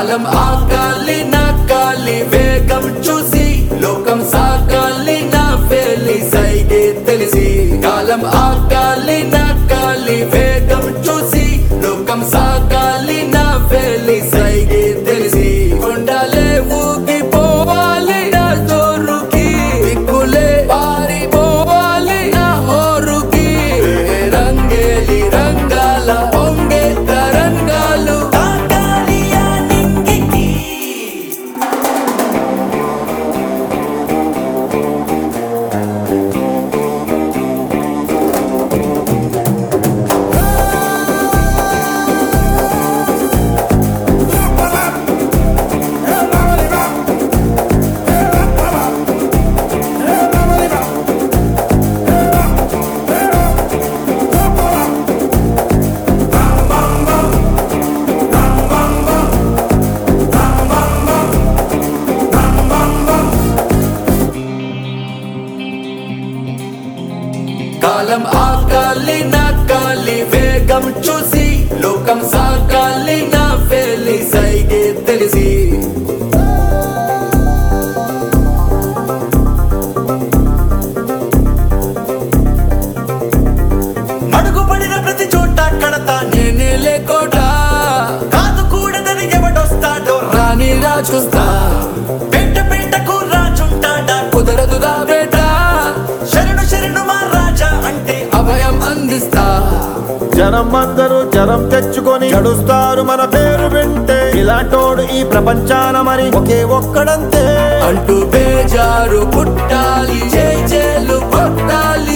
కాలం ఆకాలి నాకాలి వేగం చూసి లోకం సాకాలి నా వేలి సైగే తెలిసి కాలం ఆకాలి నాకాలి వేగం చూసి లోకం సాకాలి నా వేలి సైగే తెలిసి కొండలే ఊగిపోవాలి నా జోరుకి దిక్కులే పారిపోవాలి నా హోరుకి ఏ రంగేలి రంగాల పొంగే తరంగాలు తాకాలి ఆ నింగికి కాలం ఆకాలి నాకాలి వేగం చూసి లోకం సాకాలి నా వేలి సైగే తెలిసి అడుగుపడిన ప్రతి చోట కడతా నేనే లేకోట కాదు కూడదని ఎవడొస్తాడో రా రాని రాజుస్తా పెంట పెంటకు రాజుంటాడా కుదరదుగా బేట శరణు శరణు మా రాజా అంటే అభయం అందిస్తా జనం అందరూ జనం తెచ్చుకొని చడుస్తారు మన పేరు వింటే ఇలాంటోడు ఈ ప్రపంచాన మరి ఒకే ఒక్కడంతే అంటూ బేజారు పుట్టాలి జై జైలు కొట్టాలి